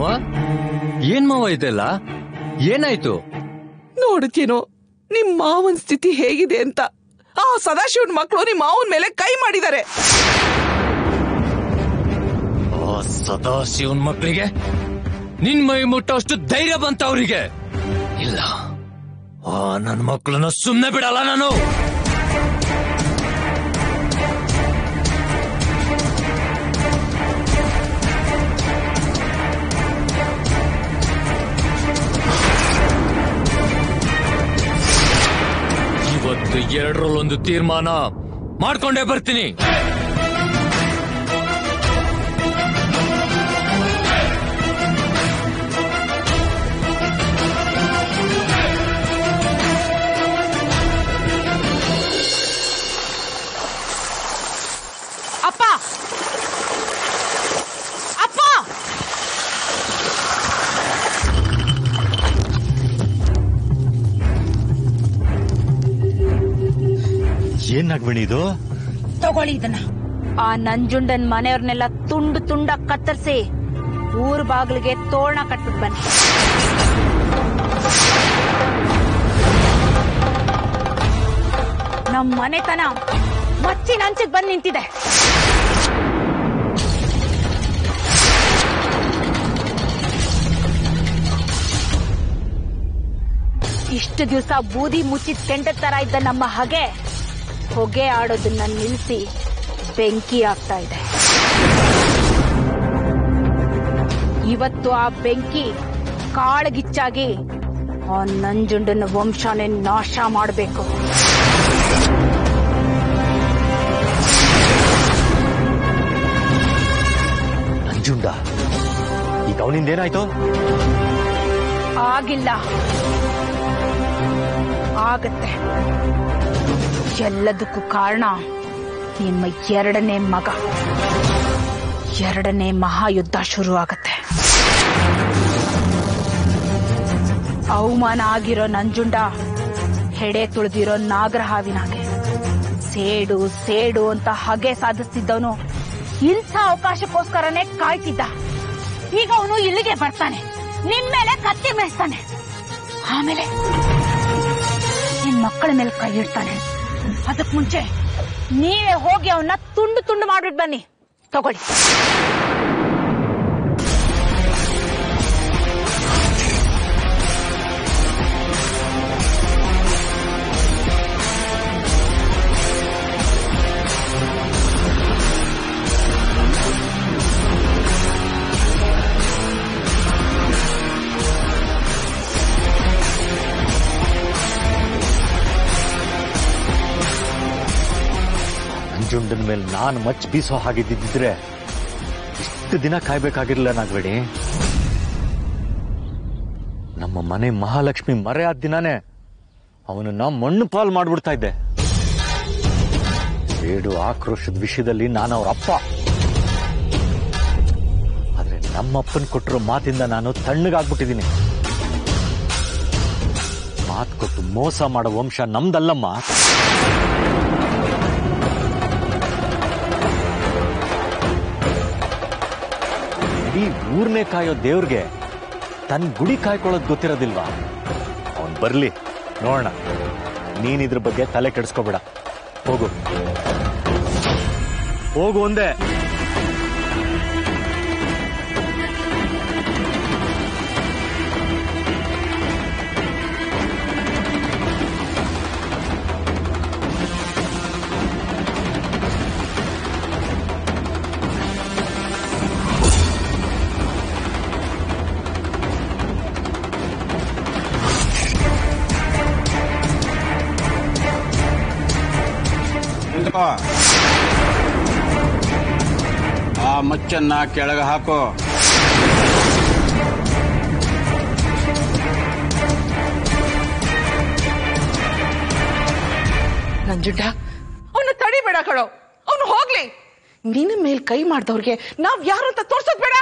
ಏನ್ ಮಾವ ಇದೆಲ್ಲ ಏನಾಯ್ತು ನೋಡುತ್ತೇನೋ ನಿಮ್ ಮಾವನ್ ಸ್ಥಿತಿ ಹೇಗಿದೆ ಅಂತ ಆ ಸದಾಶಿವನ್ ಮಕ್ಕಳು ನಿಮ್ ಮಾವನ್ ಮೇಲೆ ಕೈ ಮಾಡಿದ್ದಾರೆ ಆ ಸದಾಶಿವನ್ ಮಕ್ಕಳಿಗೆ ನಿನ್ ಮೈ ಮುಟ್ಟೋಷ್ಟು ಧೈರ್ಯ ಬಂತ ಅವರಿಗೆ ಇಲ್ಲ ಆ ನನ್ ಮಕ್ಕಳನ್ನ ಸುಮ್ನೆ ಬಿಡಲ್ಲ ನಾನು ಇವತ್ತು ಎರಡರಲ್ಲೊಂದು ತೀರ್ಮಾನ ಮಾಡ್ಕೊಂಡೇ ಬರ್ತೀನಿ ಅಪ್ಪ ಅಪ್ಪ ಏನ್ ನಾಗಮಣಿ ಇದು ತಗೊಳ್ಳಿ ಇದನ್ನ ಆ ನಂಜುಂಡನ್ ಮನೆಯವ್ರನ್ನೆಲ್ಲ ತುಂಡು ತುಂಡ ಕತ್ತರಿಸಿ ಊರ್ ಬಾಗಿಲಿಗೆ ತೋರಣ ಕಟ್ಬಿಟ್ ಬನ್ನಿ ನಮ್ ಮನೆತನ ಮಚ್ಚಿನ ಅಂಚಿಗೆ ಬಂದ್ ನಿಂತಿದೆ ಇಷ್ಟು ದಿವಸ ಬೂದಿ ಮುಚ್ಚಿದ ಕೆಂಡ ತರ ಇದ್ದ ನಮ್ಮ ಹಗೆ ಹೊಗೆ ಆಡೋದನ್ನ ನಿಲ್ಲಿಸಿ ಬೆಂಕಿ ಆಗ್ತಾ ಇದೆ ಇವತ್ತು ಆ ಬೆಂಕಿ ಕಾಳಗಿಚ್ಚಾಗಿ ಆ ನಂಜುಂಡನ ವಂಶನೇ ನಾಶ ಮಾಡಬೇಕು ನಂಜುಂಡ ಈಗ ಅವನಿಂದ ಏನಾಯ್ತು ಆಗಿಲ್ಲ ಆಗತ್ತೆ ಎಲ್ಲದಕ್ಕೂ ಕಾರಣ ನಿಮ್ಮ ಎರಡನೇ ಮಗ ಎರಡನೇ ಮಹಾಯುದ್ಧ ಶುರು ಆಗತ್ತೆ ಅವಮಾನ ಆಗಿರೋ ನಂಜುಂಡ ಹೆಡೆ ತುಳಿದಿರೋ ನಾಗರಹಾವಿನಾಗೆ ಸೇಡು ಸೇಡು ಅಂತ ಹಗೆ ಸಾಧಿಸ್ತಿದ್ದವನು ಇಂಥ ಅವಕಾಶಕ್ಕೋಸ್ಕರನೇ ಕಾಯ್ತಿದ್ದ ಈಗ ಅವನು ಇಲ್ಲಿಗೆ ಬರ್ತಾನೆ ನಿನ್ ಮೇಲೆ ಕತ್ತಿ ಮೇಯಿಸ್ತಾನೆ ಆಮೇಲೆ ನಿನ್ ಮಕ್ಕಳ ಮೇಲೆ ಕೈ ಇಡ್ತಾನೆ ಅದಕ್ ಮುಂಚೆ ನೀವೇ ಹೋಗಿ ಅವನ್ನ ತುಂಡು ತುಂಡು ಮಾಡ್ಬಿಟ್ ಬನ್ನಿ ತಗೊಳ್ಳಿ ನಂಜುಂಡನ ಮೇಲೆ ನಾನು ಮಚ್ ಬೀಸೋ ಹಾಗಿದ್ದಿದ್ರೆ ಇಷ್ಟು ದಿನ ಕಾಯ್ಬೇಕಾಗಿರ್ಲಿಲ್ಲ ನಾಗಬೇಡಿ ನಮ್ಮ ಮನೆ ಮಹಾಲಕ್ಷ್ಮಿ ಮರೆ ಆದ ದಿನಾನೇ ಅವನನ್ನ ಮಣ್ಣು ಪಾಲ್ ಮಾಡ್ಬಿಡ್ತಾ ಇದ್ದೆ ಸೇಡು ಆಕ್ರೋಶದ ವಿಷಯದಲ್ಲಿ ನಾನು ಅವ್ರ ಅಪ್ಪ ಆದ್ರೆ ನಮ್ಮಪ್ಪನ್ ಕೊಟ್ಟಿರೋ ಮಾತಿಂದ ನಾನು ತಣ್ಣಗಾಗ್ಬಿಟ್ಟಿದ್ದೀನಿ ಮಾತು ಕೊಟ್ಟು ಮೋಸ ಮಾಡೋ ವಂಶ ನಮ್ದಲ್ಲಮ್ಮ ಇಡೀ ಊರ್ನೇ ಕಾಯೋ ದೇವ್ರಿಗೆ ತನ್ನ ಗುಡಿ ಕಾಯ್ಕೊಳ್ಳೋದು ಗೊತ್ತಿರೋದಿಲ್ವಾ ಅವನ್ ಬರ್ಲಿ ನೋಡೋಣ ನೀನ್ ಇದ್ರ ಬಗ್ಗೆ ತಲೆ ಕೆಡಿಸ್ಕೋಬೇಡ ಹೋಗು ಹೋಗು ಒಂದೇ ನಿಂತ್ಕೋ. ಆ ಮಚ್ಚನ್ನ ಕೆಳಗೆ ಹಾಕೋ ನಂಜುಂಡ ಅವನ್ನ ತಡಿಬೇಡ ಕಣೋ ಅವನು ಹೋಗ್ಲಿ ನಿನ್ನ ಮೇಲ್ ಕೈ ಮಾಡ್ದವ್ರಿಗೆ ನಾವ್ ಯಾರು ಅಂತ ತೋರ್ಸೋದ್ ಬೇಡ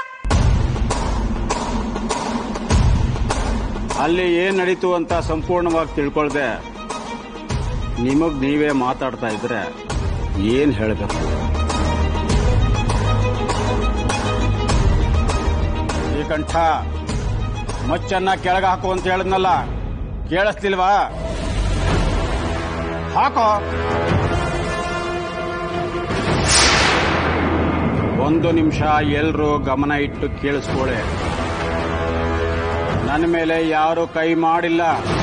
ಅಲ್ಲಿ ಏನ್ ನಡೀತು ಅಂತ ಸಂಪೂರ್ಣವಾಗಿ ತಿಳ್ಕೊಳ್ದೆ ನಿಮಗ್ ನೀವೇ ಮಾತಾಡ್ತಾ ಇದ್ರೆ ಏನ್ ಹೇಳ್ಬೇಕು ಈ ನೀಲ್ಕಂಠ ಮಚ್ಚನ್ನ ಕೆಳಗೆ ಹಾಕು ಅಂತ ಹೇಳಿದ್ನಲ್ಲ ಕೇಳಿಸ್ತಿಲ್ವಾ ಹಾಕೋ ಒಂದು ನಿಮಿಷ ಎಲ್ರೂ ಗಮನ ಇಟ್ಟು ಕೇಳಿಸ್ಕೊಳ್ಳಿ ನನ್ನ ಮೇಲೆ ಯಾರು ಕೈ ಮಾಡಿಲ್ಲ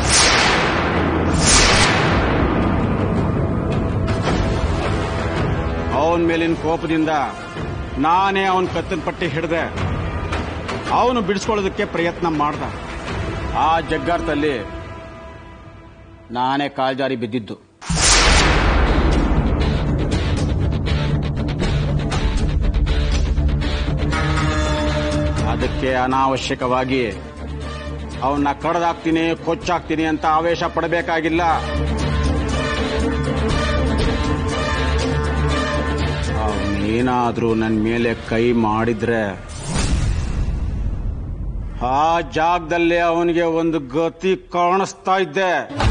ಅವನ ಮೇಲಿನ ಕೋಪದಿಂದ ನಾನೇ ಅವನ ಕತ್ತಿನ ಪಟ್ಟಿ ಹಿಡ್ದೆ ಅವನು ಬಿಡಿಸ್ಕೊಳ್ಳೋದಕ್ಕೆ ಪ್ರಯತ್ನ ಮಾಡ್ದ ಆ ಜಗ್ಗಾರ್ತಲ್ಲಿ ನಾನೇ ಕಾಲ್ಜಾರಿ ಬಿದ್ದಿದ್ದು ಅದಕ್ಕೆ ಅನಾವಶ್ಯಕವಾಗಿ ಅವನ್ನ ಕಡ್ದಾಕ್ತೀನಿ ಕೊಚ್ಚಾಕ್ತೀನಿ ಅಂತ ಆವೇಶ ಪಡಬೇಕಾಗಿಲ್ಲ ಅವನೇನಾದ್ರೂ ನನ್ನ ಮೇಲೆ ಕೈ ಮಾಡಿದ್ರೆ ಆ ಜಾಗದಲ್ಲಿ ಅವನಿಗೆ ಒಂದು ಗತಿ ಕಾಣಿಸ್ತಾ ಇದ್ದೆ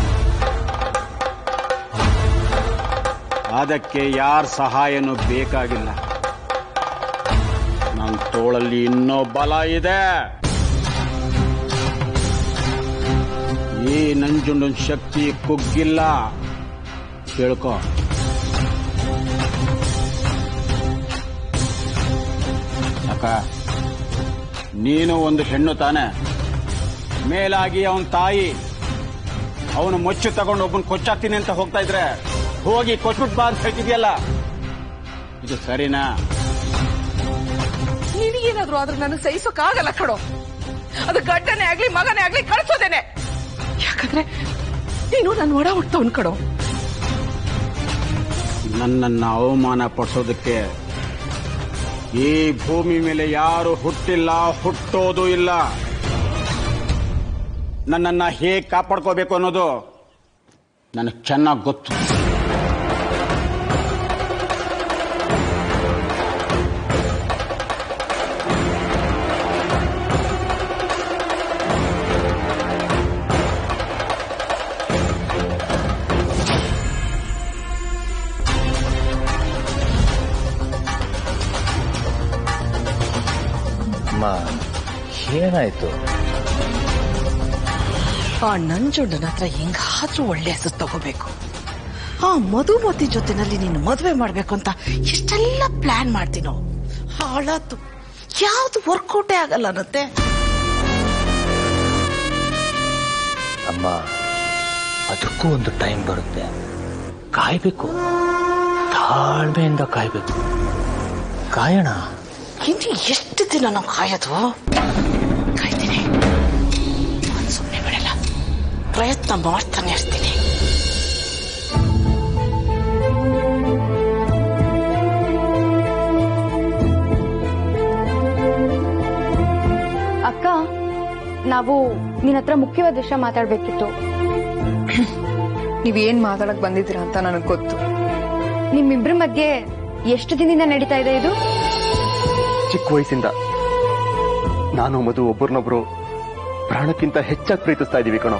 ಅದಕ್ಕೆ ಯಾರ ಸಹಾಯನೂ ಬೇಕಾಗಿಲ್ಲ ನನ್ನ ತೋಳಲ್ಲಿ ಇನ್ನೂ ಬಲ ಇದೆ ಈ ನಂಜುಂಡನ್ ಶಕ್ತಿ ಕುಗ್ಗಿಲ್ಲ ಕೇಳ್ಕೊ ಅಕ್ಕ ನೀನು ಒಂದು ಹೆಣ್ಣು ತಾನೆ ಮೇಲಾಗಿ ಅವನ ತಾಯಿ ಅವನು ಮೊಚ್ಚು ತಗೊಂಡು ಒಬ್ಬನ್ ಕೊಚ್ಚಾಕ್ತೀನಿ ಅಂತ ಹೋಗ್ತಾ ಇದ್ರೆ ಹೋಗಿ ಕೊಚ್ಬಿಟ್ ಬಾ ಅಂತ ಹೇಳ್ತಿದ್ಯಲ್ಲ ಇದು ಸರಿನಾ ನಿನಗೇನಾದ್ರೂ ಆದ್ರೂ ನನಗೆ ಸಹಿಸೋಕ್ಕಾಗಲ್ಲ ಕಣೋ ಅದು ಗಡ್ಡನೇ ಆಗ್ಲಿ ಮಗನೇ ಆಗ್ಲಿ ಕಳ್ಸೋದೇನೆ ಯಾಕಂದ್ರೆ ನೀನು ನನ್ನ ಒಡ ಹುಟ್ಟವನ್ ಕಣೋ ನನ್ನನ್ನು ಅವಮಾನ ಪಡಿಸೋದಕ್ಕೆ ಈ ಭೂಮಿ ಮೇಲೆ ಯಾರು ಹುಟ್ಟಿಲ್ಲ ಹುಟ್ಟೋದು ಇಲ್ಲ ನನ್ನನ್ನ ಹೇಗೆ ಕಾಪಾಡ್ಕೋಬೇಕು ಅನ್ನೋದು ನನಗೆ ಚೆನ್ನಾಗಿ ಗೊತ್ತು ಅಮ್ಮ ಏನಾಯ್ತು ಆ ನಂಜುಂಡನ ಹತ್ರ ಹೆಂಗಾದ್ರೂ ಒಳ್ಳೆ ಹೆಸರು ತಗೋಬೇಕು ಆ ಮಧುಮತಿ ಜೊತೆನಲ್ಲಿ ನೀನು ಮದುವೆ ಮಾಡ್ಬೇಕು ಅಂತ ಇಷ್ಟೆಲ್ಲ ಪ್ಲಾನ್ ಮಾಡ್ತೀನೋ ಹಾಳಾತು ಯಾವ್ದು ವರ್ಕೌಟೇ ಆಗಲ್ಲ ಅನ್ನತ್ತೆ ಅಮ್ಮ ಅದಕ್ಕೂ ಒಂದು ಟೈಮ್ ಬರುತ್ತೆ ಕಾಯ್ಬೇಕು ತಾಳ್ಮೆಯಿಂದ ಕಾಯ್ಬೇಕು ಕಾಯೋಣ ಇನ್ನು ಎಷ್ಟು ದಿನ ನಾವು ಕಾಯೋದು ಕಾಯ್ತೀನಿ ಸುಮ್ಮನೆ ಬಿಡಲ್ಲ ಪ್ರಯತ್ನ ಮಾಡ್ತಾನೆ ಇರ್ತೀನಿ ಅಕ್ಕ ನಾವು ನಿನ್ನ ಹತ್ರ ಮುಖ್ಯವಾದ ವಿಷಯ ಮಾತಾಡ್ಬೇಕಿತ್ತು ನೀವೇನ್ ಮಾತಾಡಕ್ ಬಂದಿದ್ದೀರಾ ಅಂತ ನನಗ್ ಗೊತ್ತು ನಿಮ್ಮಿಬ್ರ ಮಧ್ಯೆ ಎಷ್ಟು ದಿನದಿಂದ ನಡೀತಾ ಇದೆ ಇದು ಚಿಕ್ಕ ವಯಸ್ಸಿಂದ ನಾನು ಮಧು ಒಬ್ಬರನ್ನೊಬ್ರು ಪ್ರಾಣಕ್ಕಿಂತ ಹೆಚ್ಚಾಗಿ ಪ್ರೀತಿಸ್ತಾ ಇದೀವಿ ಕಣೋ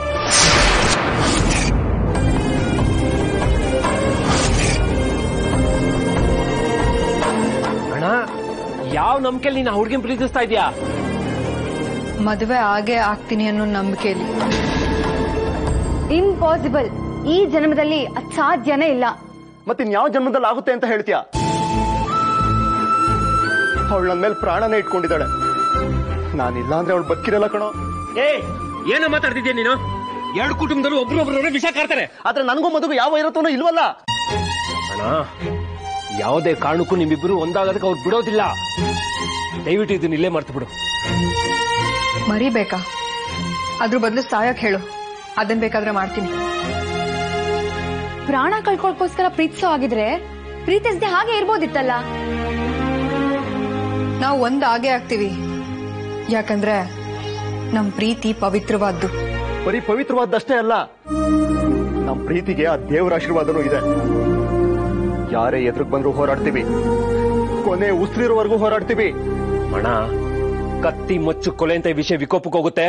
ಅಣ್ಣ ಯಾವ ನಂಬಿಕೆಯಲ್ಲಿ ನೀನು ಹುಡುಗಿನ ಪ್ರೀತಿಸ್ತಾ ಇದೀಯಾ ಮದುವೆ ಆಗೇ ಆಗ್ತೀನಿ ಅನ್ನೋ ನಂಬಿಕೆಯಲ್ಲಿ ಇಂಪಾಸಿಬಲ್ ಈ ಜನ್ಮದಲ್ಲಿ ಅದ್ ಸಾಧ್ಯನೇ ಇಲ್ಲ ಮತ್ತಿನ್ ಯಾವ ಜನ್ಮದಲ್ಲಿ ಆಗುತ್ತೆ ಅಂತ ಹೇಳ್ತೀಯ ಅವಳು ನನ್ನ ಮೇಲೆ ಪ್ರಾಣನೇ ಇಟ್ಕೊಂಡಿದ್ದಾಳೆ ನಾನಿಲ್ಲ ಅಂದ್ರೆ ಅವಳು ಬದುಕಿರಲ್ಲ ಕಣೋ ಏ ಏನೋ ಮಾತಾಡ್ತಿದ್ಯಾ ನೀನು ಎರಡು ಕುಟುಂಬದವರು ಒಬ್ರೊಬ್ರವ್ರೆ ವಿಷ ಕಾರ್ತಾರೆ ಆದ್ರೆ ನನಗೂ ಮದುವೆ ಯಾವ ಇರುತ್ತೋ ಇಲ್ವಲ್ಲ ಅಣ್ಣ ಯಾವುದೇ ಕಾರಣಕ್ಕೂ ನಿಮ್ಮಿಬ್ರು ಒಂದಾಗೋದಕ್ಕೆ ಅವ್ರು ಬಿಡೋದಿಲ್ಲ ದಯವಿಟ್ಟು ಇದನ್ನ ಇಲ್ಲೇ ಮರ್ತು ಬಿಡು ಮರಿಬೇಕಾ ಅದ್ರ ಬದಲು ಸಾಯಕ್ ಹೇಳು ಅದನ್ ಬೇಕಾದ್ರೆ ಮಾಡ್ತೀನಿ ಪ್ರಾಣ ಕಳ್ಕೊಳ್ಕೋಸ್ಕರ ಪ್ರೀತಿಸೋ ಆಗಿದ್ರೆ ಪ್ರೀತಿಸದೆ ಹಾಗೆ ಇರ್ಬೋದಿತ್ತಲ್ಲ ನಾವು ಒಂದ್ ಆಗೇ ಆಗ್ತೀವಿ ಯಾಕಂದ್ರೆ ನಮ್ ಪ್ರೀತಿ ಪವಿತ್ರವಾದ್ದು ಬರೀ ಪವಿತ್ರವಾದಷ್ಟೇ ಅಲ್ಲ ನಮ್ ಪ್ರೀತಿಗೆ ಆ ದೇವರ ಆಶೀರ್ವಾದನೂ ಇದೆ ಯಾರೇ ಎದುರುಗ್ ಬಂದ್ರು ಹೋರಾಡ್ತೀವಿ ಕೊನೆ ಉಸಿರಿರೋವರೆಗೂ ಹೋರಾಡ್ತೀವಿ ಅಣ್ಣ ಕತ್ತಿ ಮಚ್ಚು ಕೊಲೆ ಅಂತ ಈ ವಿಷಯ ವಿಕೋಪಕ್ಕೆ ಹೋಗುತ್ತೆ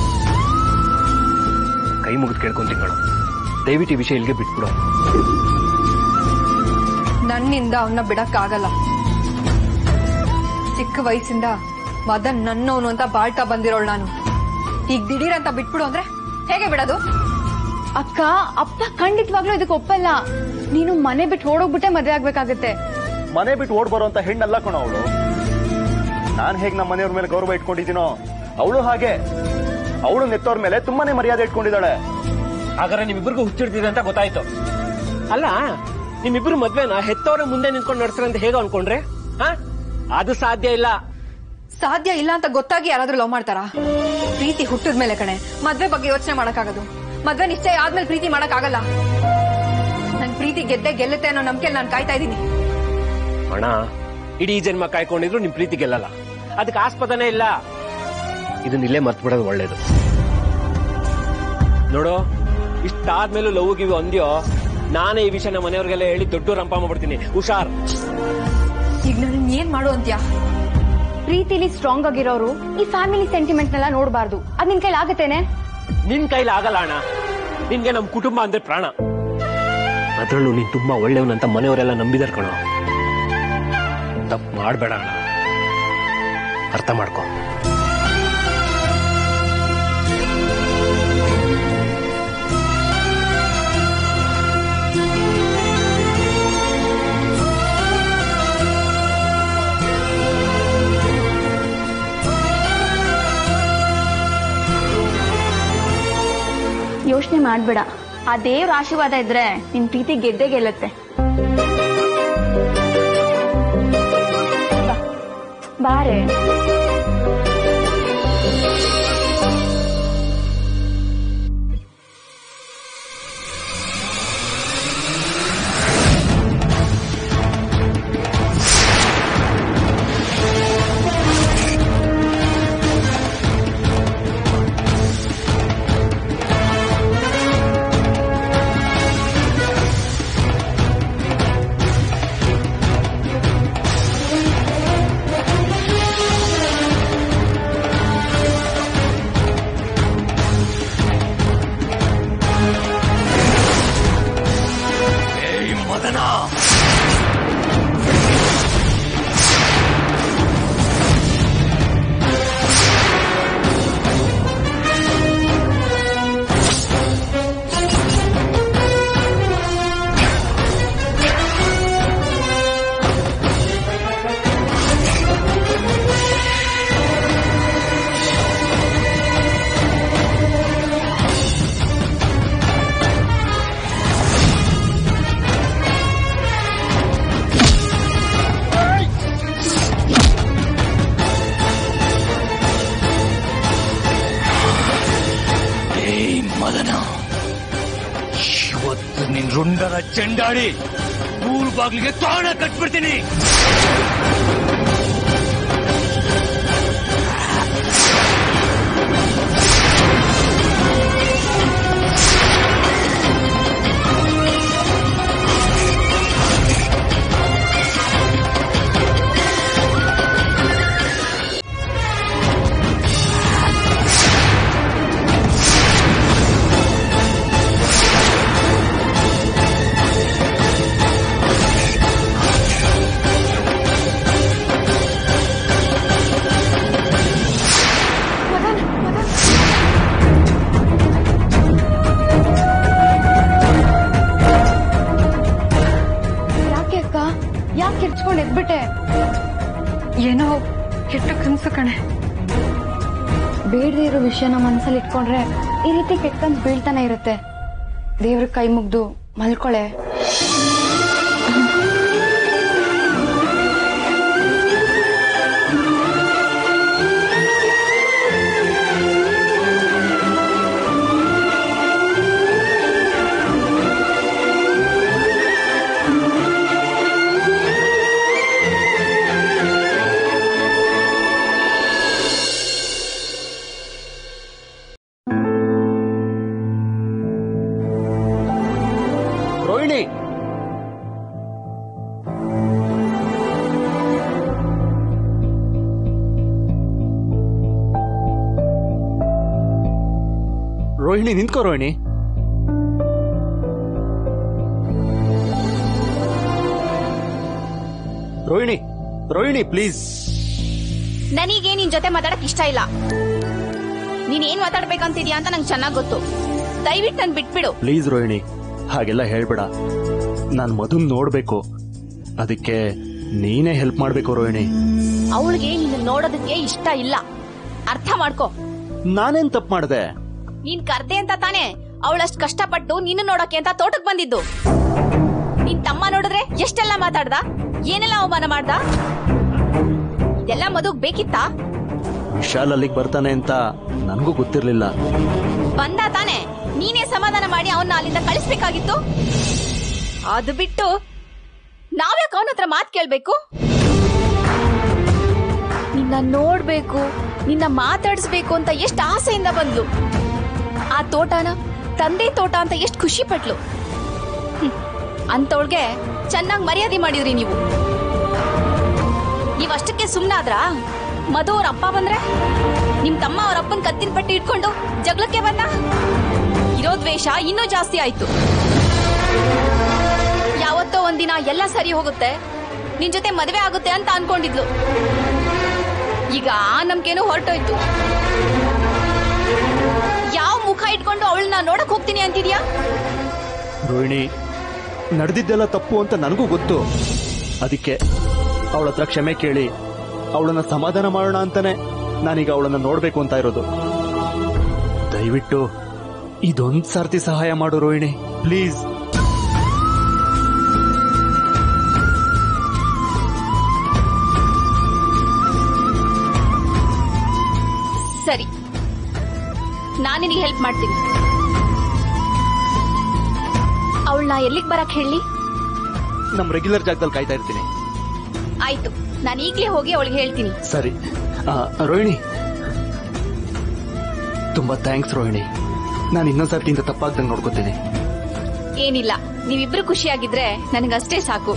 ಕೈ ಮುಗಿದು ಕೇಳ್ಕೊಂತೀನಿ ಕಣ ದಯವಿಟ್ಟು ಈ ವಿಷಯ ಇಲ್ಲಿಗೆ ಬಿಟ್ಬಿಡು ನನ್ನಿಂದ ಅವನ್ನ ಬಿಡಕ್ಕಾಗಲ್ಲ ಚಿಕ್ಕ ವಯಸ್ಸಿಂದ ಮದನ್ ನನ್ನವನು ಅಂತ ಬಾಳ್ತಾ ಬಂದಿರೋಳು ನಾನು ಈಗ ದಿಢೀರ್ ಅಂತ ಬಿಟ್ಬಿಡು ಅಂದ್ರೆ ಹೇಗೆ ಬಿಡೋದು ಅಕ್ಕ ಅಪ್ಪ ಖಂಡಿತವಾಗ್ಲೂ ಇದಕ್ಕೆ ಒಪ್ಪಲ್ಲ ನೀನು ಮನೆ ಬಿಟ್ಟು ಓಡೋಗ್ಬಿಟ್ಟೆ ಮದ್ವೆ ಆಗ್ಬೇಕಾಗತ್ತೆ ಮನೆ ಬಿಟ್ಟು ಓಡ್ ಬರೋಂತ ಹೆಣ್ಣಲ್ಲ ಕಣ ಅವಳು ನಾನ್ ಹೇಗ್ ನಮ್ಮ ಮನೆಯವ್ರ ಮೇಲೆ ಗೌರವ ಇಟ್ಕೊಂಡಿದ್ದೀನೋ ಅವಳು ಹಾಗೆ ಅವಳು ನೆತ್ತವ್ರ ಮೇಲೆ ತುಂಬಾನೇ ಮರ್ಯಾದೆ ಇಟ್ಕೊಂಡಿದ್ದಾಳೆ ಹಾಗಾದ್ರೆ ನಿಮ್ಮಿಬ್ಬರಿಗೂ ಹುಚ್ಚಿಡ್ತಿದೆ ಅಂತ ಗೊತ್ತಾಯ್ತು ಅಲ್ಲ ನಿಮ್ಮಿಬ್ರು ಮದ್ವೆನ ಹೆತ್ತವರ ಮುಂದೆ ನಿಂತ್ಕೊಂಡು ನಡೆಸ್ರಂತ ಹೇಗೆ ಅನ್ಕೊಂಡ್ರೆ ಹಾ ಅದು ಸಾಧ್ಯ ಇಲ್ಲ ಸಾಧ್ಯ ಇಲ್ಲ ಅಂತ ಗೊತ್ತಾಗಿ ಯಾರಾದ್ರೂ ಲವ್ ಮಾಡ್ತಾರಾ ಪ್ರೀತಿ ಹುಟ್ಟಿದ ಮೇಲೆ ಕಣೆ ಮದ್ವೆ ಬಗ್ಗೆ ಯೋಚನೆ ಮಾಡಕ್ಕಾಗದು ಮದ್ವೆ ನಿಶ್ಚಯ ಆದ್ಮೇಲೆ ಪ್ರೀತಿ ಮಾಡಕ್ಕಾಗಲ್ಲ ನನ್ ಪ್ರೀತಿ ಗೆದ್ದೆ ಗೆಲ್ಲುತ್ತೆ ಅನ್ನೋ ನಂಬಿಕೆಯಲ್ಲಿ ನಾನು ಕಾಯ್ತಾ ಇದ್ದೀನಿ ಅಣ್ಣ ಇಡೀ ಜನ್ಮ ಕಾಯ್ಕೊಂಡಿದ್ರು ನಿಮ್ ಪ್ರೀತಿ ಗೆಲ್ಲಲ್ಲ ಅದಕ್ಕೆ ಆಸ್ಪದನೇ ಇಲ್ಲ ಇದನ್ನ ಇಲ್ಲೇ ಮರ್ತು ಬಿಡೋದು ಒಳ್ಳೇದು ನೋಡು ಇಷ್ಟಾದ್ಮೇಲೂ ಲವ್ ಗಿವ್ ಅಂದ್ಯೋ ನಾನೇ ಈ ವಿಷಯನ ಮನೆಯವ್ರಿಗೆಲ್ಲ ಹೇಳಿ ದೊಡ್ಡ ರಂಪ ಮಾಡ್ಬಿಡ್ತೀನಿ ಹುಷಾರ್ ಈಗ ನಾನು ಏನ್ ಮಾಡು ಅಂತ್ಯಾ ಪ್ರೀತಿಲಿ ಸ್ಟ್ರಾಂಗ್ ಆಗಿರೋರು ಈ ಫ್ಯಾಮಿಲಿ ಸೆಂಟಿಮೆಂಟ್ನೆಲ್ಲ ನೋಡಬಾರ್ದು ಅದ್ ನಿನ್ ಕೈಲಿ ಆಗತ್ತೇನೆ ನಿನ್ ಕೈಲಿ ಆಗಲ್ಲ ಅಣ್ಣ ನಿನ್ಗೆ ನಮ್ ಕುಟುಂಬ ಅಂದ್ರೆ ಪ್ರಾಣ ಅದ್ರಲ್ಲೂ ನೀನ್ ತುಂಬಾ ಒಳ್ಳೆಯವನಂತ ಮನೆಯವರೆಲ್ಲ ನಂಬಿದಾರ್ ಕಣೋ ತಪ್ಪು ಮಾಡ್ಬೇಡ ಅಣ್ಣ ಅರ್ಥ ಮಾಡ್ಕೊ ಯೋಚನೆ ಮಾಡ್ಬೇಡ ಆ ದೇವ್ರ ಆಶೀರ್ವಾದ ಇದ್ರೆ ನಿನ್ ಪ್ರೀತಿ ಗೆದ್ದೆ ಗೆಲ್ಲತ್ತೆ ಬಾ. ಬಾರೆ ಏಯ್ ಮದನ ಏಯ್ ಮದನ ಇವತ್ತು ನಿನ್ ರುಂಡನ ಚೆಂಡಾಡಿ ಊರ್ ಬಾಗ್ಲಿಗೆ ತೋರಣ ಕಟ್ಬಿಡ್ತೀನಿ ಯಾಕೆ ಅಕ್ಕ ಯಾಕೆ ಕಿರ್ಚ್ಕೊಂಡು ಎದ್ಬಿಟ್ಟೆ ಏನೋ ಕೆಟ್ಟ ಕನ್ಸು ಕಣೆ ಬೇಡದೇ ಇರೋ ವಿಷಯನ ಮನಸ್ಸಲ್ಲಿ ಇಟ್ಕೊಂಡ್ರೆ ಈ ರೀತಿ ಕೆಟ್ಟ ಕನ್ಸ್ ಬೀಳ್ತಾನೆ ಇರುತ್ತೆ ದೇವ್ರ ಕೈ ಮುಗ್ದು ಮಲ್ಕೊಳೆ ರೋಹಿಣಿ ರೋಹಿಣಿ ನಿಂತ್ಕೋ ರೋಹಿಣಿ ರೋಹಿಣಿ ರೋಹಿಣಿ ಪ್ಲೀಸ್ ನನಗೆ ನಿನ್ ಜೊತೆ ಮಾತಾಡಕ್ ಇಷ್ಟ ಇಲ್ಲ ನೀನ್ ಏನ್ ಮಾತಾಡ್ಬೇಕಂತಿದ್ಯಾ ಅಂತ ನಂಗೆ ಚೆನ್ನಾಗ್ ಗೊತ್ತು ದಯವಿಟ್ಟು ನನ್ ಬಿಟ್ಬಿಡು ಪ್ಲೀಸ್ ರೋಹಿಣಿ ಹಾಗೆಲ್ಲ ಹೇಳ್ಬೇಡ ನಾನು ಮಧುನ್ ನೋಡ್ಬೇಕು ಅದಕ್ಕೆ ನೀನೇ ಹೆಲ್ಪ್ ಮಾಡ್ಬೇಕು ರೋಹಿಣಿ ಅವಳಿಗೆ ನಿನ್ನ ನೋಡೋದಕ್ಕೆ ಇಷ್ಟ ಇಲ್ಲ ಅರ್ಥ ಮಾಡ್ಕೋ ನಾನೇನ್ ತಪ್ಪು ಮಾಡ್ದೆ ನೀನ್ ಕರ್ದೆ ಅಂತ ತಾನೇ ಅವಳಷ್ಟ್ ಕಷ್ಟಪಟ್ಟು ನಿನ್ನ ನೋಡಕ್ಕೆ ಅಂತ ತೋಟಕ್ ಬಂದಿದ್ದು ನಿನ್ ತಮ್ಮ ನೋಡಿದ್ರೆ ಎಷ್ಟೆಲ್ಲ ಮಾತಾಡ್ದ ಏನೆಲ್ಲ ಅವಮಾನ ಮಾಡ್ದ ಇದೆಲ್ಲ ಮದುಗ್ ಬೇಕಿತ್ತಾ ವಿಶಾಲ್ ಅಲ್ಲಿಗೆ ಬರ್ತಾನೆ ಅಂತ ನನಗೂ ಗೊತ್ತಿರ್ಲಿಲ್ಲ ಬಂದ ತಾನೆ ನೀನೇ ಸಮಾಧಾನ ಮಾಡಿ ಅವನ್ನ ಅಲ್ಲಿಂದ ಕಳಿಸ್ಬೇಕಾಗಿತ್ತು ಅದು ಬಿಟ್ಟು ನಾವ್ಯಾಕೆ ಅವನ ಹತ್ರ ಮಾತ್ ಕೇಳ್ಬೇಕು ನಿನ್ನ ನೋಡ್ಬೇಕು ನಿನ್ನ ಮಾತಾಡಿಸ್ಬೇಕು ಅಂತ ಎಷ್ಟು ಆಸೆಯಿಂದ ಬಂದ್ಲು ಆ ತೋಟನ ತಂದೆ ತೋಟ ಅಂತ ಎಷ್ಟು ಖುಷಿ ಪಟ್ಲು ಹ್ಮ್. ಅಂತವಳ್ಗೆ ಚೆನ್ನಾಗಿ ಮರ್ಯಾದೆ ಮಾಡಿದ್ರಿ ನೀವು ನೀವ್ ಅಷ್ಟಕ್ಕೆ ಸುಮ್ನಾದ್ರಾ ಮಧು ಅವ್ರ ಅಪ್ಪ ಬಂದ್ರೆ ನಿಮ್ ತಮ್ಮ ಅವ್ರ ಅಪ್ಪನ್ ಕತ್ತಿನ ಪಟ್ಟಿ ಇಟ್ಕೊಂಡು ಜಗಳಕ್ಕೆ ಬಂದ ಇರೋ ದ್ವೇಷ ಇನ್ನೂ ಜಾಸ್ತಿ ಆಯ್ತು ಯಾವತ್ತೋ ಒಂದಿನ ಎಲ್ಲ ಸರಿ ಹೋಗುತ್ತೆ ನಿನ್ ಜೊತೆ ಮದುವೆ ಆಗುತ್ತೆ ಅಂತ ಅನ್ಕೊಂಡಿದ್ಲು ಈಗ ಆ ನಂಬಿಕೆನೂ ಹೊರಟೋಯ್ತು ಯಾವ ಮುಖ ಇಟ್ಕೊಂಡು ಅವಳನ್ನ ನೋಡಕ್ ಹೋಗ್ತೀನಿ ಅಂತಿದ್ಯಾ ರೋಹಿಣಿ ನಡೆದಿದ್ದೆಲ್ಲ ತಪ್ಪು ಅಂತ ನನಗೂ ಗೊತ್ತು ಅದಕ್ಕೆ ಅವಳ ಹತ್ರ ಕ್ಷಮೆ ಕೇಳಿ ಅವಳನ್ನ ಸಮಾಧಾನ ಮಾಡೋಣ ಅಂತಾನೆ ನಾನೀಗ ಅವಳನ್ನ ನೋಡ್ಬೇಕು ಅಂತ ಇರೋದು ದಯವಿಟ್ಟು ಇದೊಂದ್ ಸರ್ತಿ ಸಹಾಯ ಮಾಡು ರೋಹಿಣಿ ಪ್ಲೀಸ್ ಸರಿ ನಾನು ನಿನಗೆ ಹೆಲ್ಪ್ ಮಾಡ್ತೀನಿ ಅವಳನ್ನ ಎಲ್ಲಿಗೆ ಬರಕ್ ಹೇಳಿ ನಮ್ ರೆಗ್ಯುಲರ್ ಜಾಗದಲ್ಲಿ ಕಾಯ್ತಾ ಇರ್ತೀನಿ ಆಯ್ತು ನಾನು ಈಗ್ಲೇ ಹೋಗಿ ಅವಳಿಗೆ ಹೇಳ್ತೀನಿ ಸರಿ ಆ, ರೋಹಿಣಿ ತುಂಬಾ ಥ್ಯಾಂಕ್ಸ್ ರೋಹಿಣಿ ನಾನು ಇನ್ನೊಂದ್ ಸರ್ತಿಯಿಂದ ತಪ್ಪಾಗ್ದಂಗೆ ನೋಡ್ಕೋತೀನಿ ಏನಿಲ್ಲ ನೀವಿಬ್ರು ಖುಷಿಯಾಗಿದ್ರೆ ನನಗಷ್ಟೇ ಸಾಕು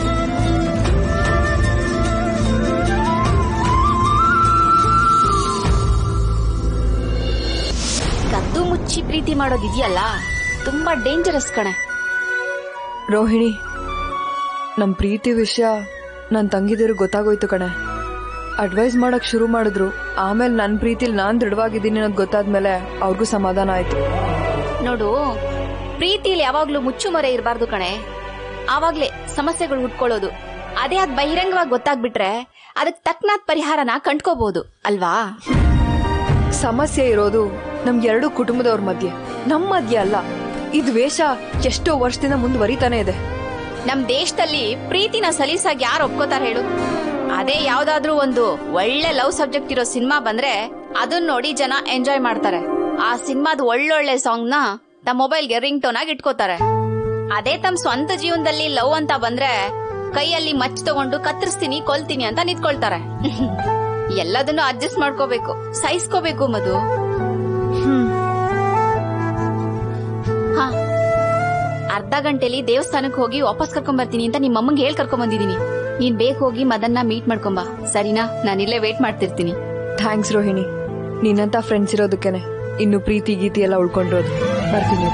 ಕದ್ದು ಮುಚ್ಚಿ ಪ್ರೀತಿ ಮಾಡೋದಿದೆಯಲ್ಲ ತುಂಬಾ ಡೇಂಜರಸ್ ಕಣೆ ರೋಹಿಣಿ ನಮ್ ಪ್ರೀತಿ ವಿಷಯ ನನ್ ತಂಗಿದಿರು ಗೊತ್ತಾಗೋಯ್ತು ಕಣೆ ಅಡ್ವೈಸ್ ಮಾಡಕ್ ಶುರು ಮಾಡಿದ್ರು ಆಮೇಲೆ ನನ್ ಪ್ರೀತಿಲ್ ನಾನ್ ದೃಢವಾಗಿದ್ದೀನಿ ಅನ್ನೋದು ಗೊತ್ತಾದ್ಮೇಲೆ ಅವ್ರಿಗೂ ಸಮಾಧಾನ ಆಯ್ತು ನೋಡು ಪ್ರೀತಿಲಿ ಯಾವಾಗ್ಲೂ ಮುಚ್ಚುಮರೆ ಇರಬಾರ್ದು ಕಣೆ ಆವಾಗ್ಲೇ ಸಮಸ್ಯೆಗಳು ಹುಟ್ಕೊಳ್ಳೋದು ಅದೇ ಅದ್ ಬಹಿರಂಗವಾಗಿ ಗೊತ್ತಾಗ್ಬಿಟ್ರೆ ಅದಕ್ ತಕ್ಕನಾದ ಪರಿಹಾರನ ಕಂಡ್ಕೋಬಹುದು ಅಲ್ವಾ ಸಮಸ್ಯೆ ಇರೋದು ನಮ್ ಎರಡು ಕುಟುಂಬದವ್ರ ಮಧ್ಯೆ ನಮ್ ಮಧ್ಯೆ ಅಲ್ಲ ಈ ದ್ವೇಷ ಎಷ್ಟೋ ವರ್ಷದಿಂದ ಮುಂದುವರಿತಾನೆ ಇದೆ ನಮ್ ದೇಶದಲ್ಲಿ ಪ್ರೀತಿನ ಸಲೀಸಾಗಿ ಯಾರು ಒಪ್ಕೋತಾರ ಹೇಳು ಅದೇ ಯಾವ್ದಾದ್ರೂ ಒಂದು ಒಳ್ಳೆ ಲವ್ ಸಬ್ಜೆಕ್ಟ್ ಇರೋ ಸಿನಿಮಾ ಬಂದ್ರೆ ಅದನ್ನ ನೋಡಿ ಜನ ಎಂಜಾಯ್ ಮಾಡ್ತಾರೆ ಆ ಸಿನಿಮಾದ ಒಳ್ಳೊಳ್ಳೆ ಸಾಂಗ್ ನ ತಮ್ಮ ಮೊಬೈಲ್ಗೆ ರಿಂಗ್ ಟೋನ್ ಆಗಿ ಇಟ್ಕೋತಾರೆ ಅದೇ ತಮ್ಮ ಸ್ವಂತ ಜೀವನದಲ್ಲಿ ಲವ್ ಅಂತ ಬಂದ್ರೆ ಕೈಯಲ್ಲಿ ಮಚ್ಚ ತಗೊಂಡು ಕತ್ತರಿಸ್ತೀನಿ ಕೊಲ್ತೀನಿ ಅಂತ ನಿಂತ್ಕೊಳ್ತಾರೆ ಎಲ್ಲದನ್ನು ಅಡ್ಜಸ್ಟ್ ಮಾಡ್ಕೋಬೇಕು ಸಹಿಸ್ಕೋಬೇಕು ಮಧು ಹಾ ಅರ್ಧ ಗಂಟೆಲಿ ದೇವಸ್ಥಾನಕ್ಕೆ ಹೋಗಿ ವಾಪಸ್ ಕರ್ಕೊಂಡ್ ಬರ್ತೀನಿ ಅಂತ ನಿಮ್ಮ ಅಮ್ಮಂಗೆ ಹೇಳ್ ಕರ್ಕೊಂಡ್ ಬಂದಿದೀನಿ ನೀನ್ ಬೇಗ ಹೋಗಿ ಮದನ್ನ ಮೀಟ್ ಮಾಡ್ಕೊಂಬ ಸರಿನಾ ನಾನಿಲ್ಲೇ ವೇಟ್ ಮಾಡ್ತಿರ್ತೀನಿ ಥ್ಯಾಂಕ್ಸ್ ರೋಹಿಣಿ ನಿನ್ನಂತ ಫ್ರೆಂಡ್ಸ್ ಇರೋದಕ್ಕೇನೆ ಇನ್ನು ಪ್ರೀತಿ ಗೀತಿ ಎಲ್ಲ ಉಳ್ಕೊಂಡಿರೋದು ಬರ್ತೀನಿ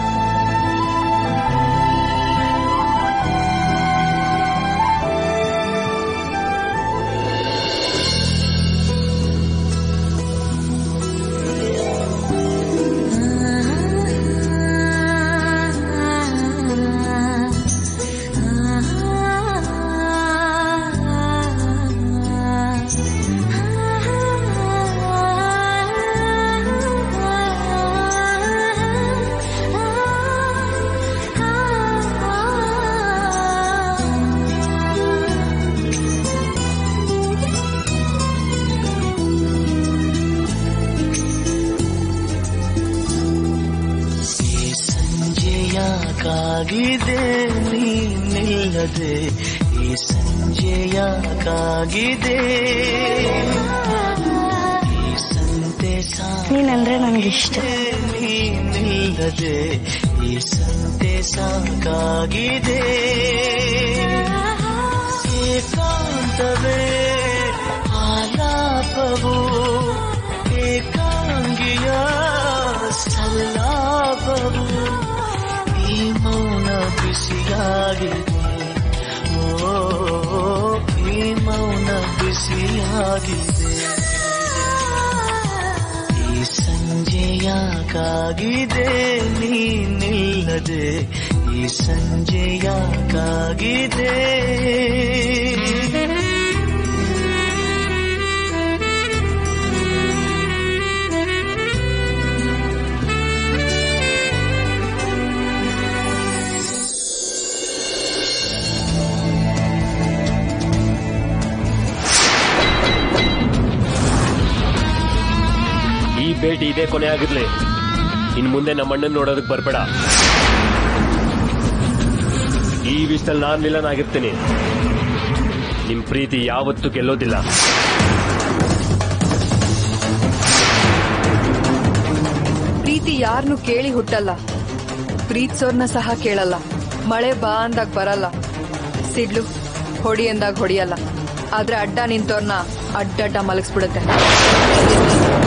ಈ ಸಂಜೆಯಾಕಾಗಿದೆ ನೀನಿಲ್ಲದೆ ಈ ಸಂಜೆಯಾಕಾಗಿದೆ ಈ ಸಂತೆ ನೀನಂದ್ರೆ ನನಗಿಷ್ಟ ನೀನಿಲ್ಲದೆ ಈ ಸಂತೆ ಸಾಕಾಗಿದೆ ಏಕಾಂತವೇ ಆಲಾಪವು ಏಕಾಂಗಿಯ ಸಲ್ಲಾಪವು ಈ ಮೌನ ಬಿಸಿಯಾಗಿದೆ ಓ ಈ ಮೌನ ಬಿಸಿಯಾಗಿದೆ ಸಂಜೆ ಯಾಕಾಗಿದೆ ನೀನಿಲ್ಲದೆ ಈ ಸಂಜೆ ಯಾಕಾಗಿದೆ ಈ ಭೇಟಿ ಇದೇ ಕೊನೆ ಆಗಿರ್ಲಿ ಇನ್ ಮುಂದೆ ನಮ್ಮ ಅಣ್ಣನ್ ನೋಡೋದಕ್ ಬರ್ಬೇಡ ಈ ವಿಷಯದಲ್ಲಿ ನಾನ್ ವಿಲನಾಗಿರ್ತೀನಿ ನಿಮ್ ಪ್ರೀತಿ ಯಾವತ್ತೂ ಗೆಲ್ಲೋದಿಲ್ಲ ಪ್ರೀತಿ ಯಾರನ್ನು ಕೇಳಿ ಹುಟ್ಟಲ್ಲ ಪ್ರೀತ್ಸೋರ್ನ ಸಹ ಕೇಳಲ್ಲ ಮಳೆ ಬಾ ಅಂದಾಗ ಬರಲ್ಲ ಸಿಡ್ಲು ಹೊಡಿ ಅಂದಾಗ ಹೊಡಿಯಲ್ಲ ಆದ್ರೆ ಅಡ್ಡ ನಿಂತೋರ್ನ ಅಡ್ಡಡ್ಡ ಮಲಗಿಸ್ಬಿಡುತ್ತೆ